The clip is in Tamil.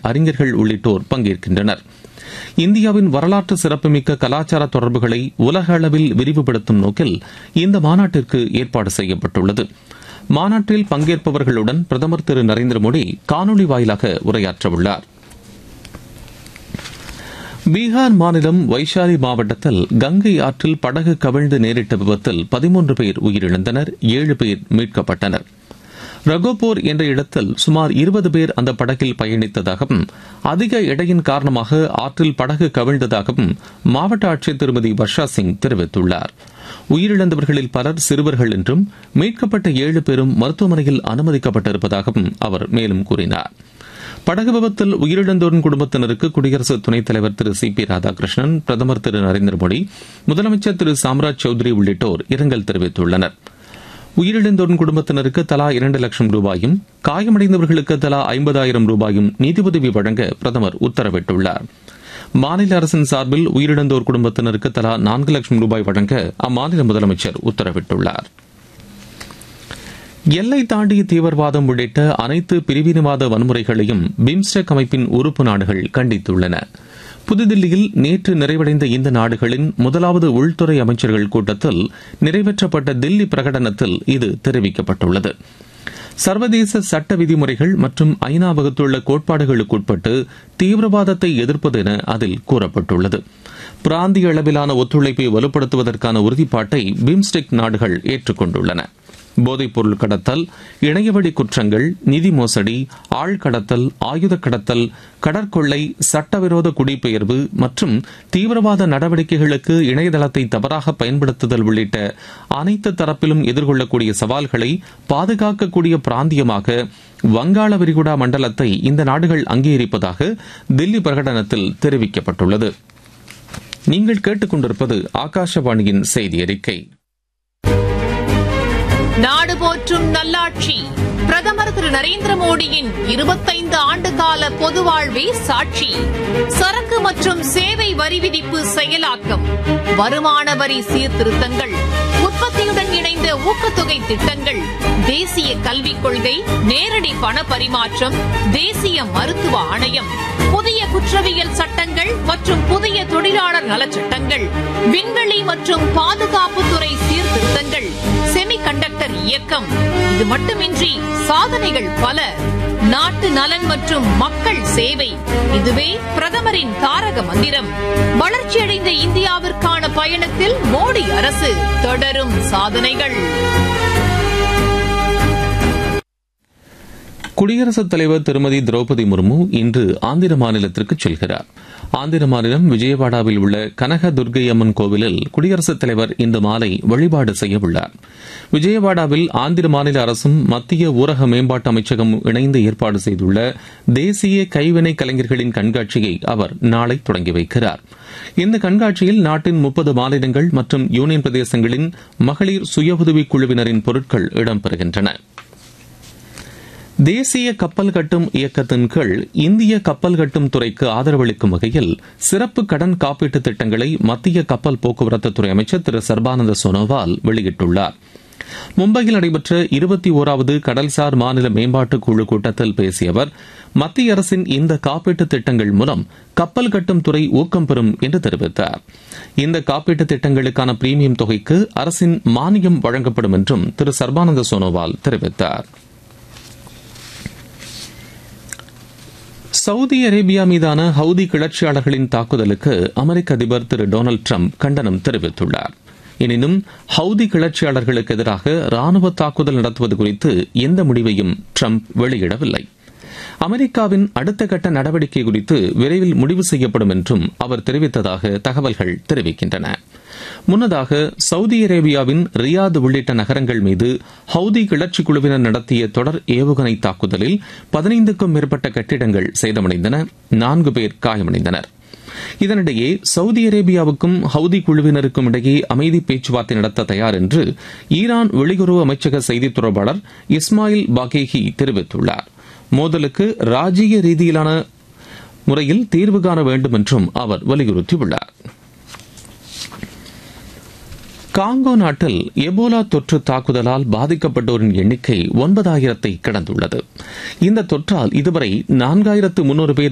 அறிஞர்கள் உள்ளிட்டோர் பங்கேற்கின்றனர் இந்தியாவின் வரலாற்று சிறப்புமிக்க கலாச்சார தொடர்புகளை உலக அளவில் விரிவுபடுத்தும் நோக்கில் இந்த மாநாட்டிற்கு ஏற்பாடு செய்யப்பட்டுள்ளது மாநாட்டில் பங்கேற்பவர்களுடன் பிரதமர் திரு நரேந்திர மோடி காணொலி வாயிலாக உரையாற்றவுள்ளார் பீகார் மாநிலம் வைஷாலி மாவட்டத்தில் கங்கை ஆற்றில் படகு கவிழ்ந்து நேரிட்ட விபத்தில் பதிமூன்று பேர் உயிரிழந்தனர் ஏழு பேர் மீட்கப்பட்டனர் ரகோபோர் என்ற இடத்தில் சுமார் இருபது பேர் அந்த படகில் பயணித்ததாகவும் அதிக எடையின் காரணமாக ஆற்றில் படகு கவிழ்ந்ததாகவும் மாவட்ட ஆட்சியர் திருமதி வர்ஷா சிங் தெரிவித்துள்ளார் உயிரிழந்தவர்களில் பலர் சிறுவர்கள் என்றும் மீட்கப்பட்ட ஏழு பேரும் மருத்துவமனையில் அனுமதிக்கப்பட்டிருப்பதாகவும் அவர் மேலும் கூறினார் படகு விபத்தில் உயிரிழந்தோரின் குடும்பத்தினருக்கு குடியரசு துணைத் தலைவர் திரு சி பி ராதாகிருஷ்ணன் பிரதமர் திரு நரேந்திர மோடி முதலமைச்சர் திரு சாம்ராஜ் சௌத்ரி உள்ளிட்டோர் இரங்கல் தெரிவித்துள்ளனர் உயிரிழந்தோரின் குடும்பத்தினருக்கு தலா இரண்டு லட்சம் ரூபாயும் காயமடைந்தவர்களுக்கு தலா ஐம்பதாயிரம் ரூபாயும் நீதியுதவி வழங்க பிரதமர் உத்தரவிட்டுள்ளார் மாநில அரசின் சார்பில் உயிரிழந்தோர் குடும்பத்தினருக்கு தலா நான்கு லட்சம் ரூபாய் வழங்க அம்மாநில முதலமைச்சர் உத்தரவிட்டுள்ளார் எல்லை தாண்டிய தீவிரவாதம் உள்ளிட்ட அனைத்து பிரிவினவாத வன்முறைகளையும் பிம்ஸ்டெக் அமைப்பின் உறுப்பு நாடுகள் கண்டித்துள்ளன புதுதில்லியில் நேற்று நிறைவடைந்த இந்த நாடுகளின் முதலாவது உள்துறை அமைச்சர்கள் கூட்டத்தில் நிறைவேற்றப்பட்ட தில்லி பிரகடனத்தில் இது தெரிவிக்கப்பட்டுள்ளது சர்வதேச சட்ட விதிமுறைகள் மற்றும் ஐநா வகுத்துள்ள கோட்பாடுகளுக்குட்பட்டு தீவிரவாதத்தை எதிர்ப்பது என அதில் கூறப்பட்டுள்ளது பிராந்திய அளவிலான ஒத்துழைப்பை வலுப்படுத்துவதற்கான உறுதிப்பாட்டை பிம்ஸ்டெக் நாடுகள் ஏற்றுக்கொண்டுள்ளன போதைப்பொருள் கடத்தல் இணையவழி குற்றங்கள் நிதி மோசடி ஆள் கடத்தல் ஆயுத கடத்தல் கடற்கொள்ளை சட்டவிரோத குடிபெயர்வு மற்றும் தீவிரவாத நடவடிக்கைகளுக்கு இணையதளத்தை தவறாக பயன்படுத்துதல் உள்ளிட்ட அனைத்து தரப்பிலும் எதிர்கொள்ளக்கூடிய சவால்களை பாதுகாக்கக்கூடிய பிராந்தியமாக வங்காள விரிகுடா மண்டலத்தை இந்த நாடுகள் அங்கீகரிப்பதாக தில்லி பிரகடனத்தில் தெரிவிக்கப்பட்டுள்ளது நீங்கள் கேட்டுக்கொண்டிருப்பது ஆகாஷவாணியின் செய்தி அறிக்கை நாடு போற்றும் நல்லாட்சி பிரதமர் திரு நரேந்திர மோடியின் இருபத்தைந்து ஆண்டு கால பொது வாழ்வே சாட்சி சரக்கு மற்றும் சேவை வரி விதிப்பு செயலாக்கம் வருமான வரி சீர்திருத்தங்கள் உற்பத்தியுடன் இணைந்த ஊக்கத்தொகை திட்டங்கள் தேசிய கல்விக் கொள்கை நேரடி பண பரிமாற்றம் தேசிய மருத்துவ ஆணையம் புதிய குற்றவியல் சட்டங்கள் மற்றும் புதிய தொழிலாளர் நலச்சட்டங்கள் விண்வெளி மற்றும் பாதுகாப்புத்துறை சீர்திருத்தங்கள் செமி கண்டக்டர் இயக்கம் இது மட்டுமின்றி சாதனைகள் பல நாட்டு நலன் மற்றும் மக்கள் சேவை இதுவே பிரதமரின் தாரக மந்திரம் வளர்ச்சியடைந்த இந்தியாவிற்கான பயணத்தில் மோடி அரசு தொடரும் சாதனைகள் குடியரசுத் தலைவர் திருமதி திரௌபதி முர்மு இன்று ஆந்திர மாநிலத்திற்கு செல்கிறார் ஆந்திர மாநிலம் விஜயவாடாவில் உள்ள கனக துர்கை அம்மன் கோவிலில் குடியரசுத் தலைவர் இன்று மாலை வழிபாடு செய்ய உள்ளார் விஜயவாடாவில் ஆந்திர மாநில அரசும் மத்திய ஊரக மேம்பாட்டு அமைச்சகம் இணைந்து ஏற்பாடு செய்துள்ள தேசிய கைவினை கலைஞர்களின் கண்காட்சியை அவர் நாளை தொடங்கி வைக்கிறார் இந்த கண்காட்சியில் நாட்டின் முப்பது மாநிலங்கள் மற்றும் யூனியன் பிரதேசங்களின் மகளிர் சுய உதவிக் குழுவினரின் பொருட்கள் இடம்பெறுகின்றன தேசிய கப்பல் கட்டும் இயக்கத்தின் கீழ் இந்திய கப்பல் கட்டும் துறைக்கு ஆதரவளிக்கும் வகையில் சிறப்பு கடன் காப்பீட்டு திட்டங்களை மத்திய கப்பல் போக்குவரத்து துறை அமைச்சர் திரு சர்பானந்த சோனோவால் வெளியிட்டுள்ளார் மும்பையில் நடைபெற்ற இருபத்தி ஓராவது கடல்சார் மாநில மேம்பாட்டு குழு கூட்டத்தில் பேசிய அவர் மத்திய அரசின் இந்த காப்பீட்டு திட்டங்கள் மூலம் கப்பல் கட்டும் துறை ஊக்கம் பெறும் என்று தெரிவித்தார் இந்த காப்பீட்டு திட்டங்களுக்கான பிரீமியம் தொகைக்கு அரசின் மானியம் வழங்கப்படும் என்றும் திரு சர்பானந்த சோனோவால் தெரிவித்தார் சவுதி அரேபியா மீதான ஹவுதி கிளர்ச்சியாளர்களின் தாக்குதலுக்கு அமெரிக்க அதிபர் திரு டொனால்டு ட்ரம்ப் கண்டனம் தெரிவித்துள்ளார் எனினும் ஹவுதி கிளர்ச்சியாளர்களுக்கு எதிராக ராணுவ தாக்குதல் நடத்துவது குறித்து எந்த முடிவையும் ட்ரம்ப் வெளியிடவில்லை அமெரிக்காவின் அடுத்த கட்ட நடவடிக்கை குறித்து விரைவில் முடிவு செய்யப்படும் என்றும் அவர் தெரிவித்ததாக தகவல்கள் தெரிவிக்கின்றன முன்னதாக சவுதி அரேபியாவின் ரியாத் உள்ளிட்ட நகரங்கள் மீது ஹவுதி கிளர்ச்சி குழுவினர் நடத்திய தொடர் ஏவுகணை தாக்குதலில் பதினைந்துக்கும் மேற்பட்ட கட்டிடங்கள் சேதமடைந்தன நான்கு பேர் காயமடைந்தனர் இதனிடையே சவுதி அரேபியாவுக்கும் ஹவுதி குழுவினருக்கும் இடையே அமைதி பேச்சுவார்த்தை நடத்த தயார் என்று ஈரான் வெளியுறவு அமைச்சக செய்தித் தொடர்பாளர் இஸ்மாயில் பாகேஹி தெரிவித்துள்ளார் மோதலுக்கு ராஜீய ரீதியிலான முறையில் தீர்வு காண வேண்டும் என்றும் அவர் வலியுறுத்தியுள்ளார் காங்கோ நாட்டில் எபோலா தொற்று தாக்குதலால் பாதிக்கப்பட்டோரின் எண்ணிக்கை ஒன்பதாயிரத்தை கடந்துள்ளது இந்த தொற்றால் இதுவரை நான்காயிரத்து முன்னூறு பேர்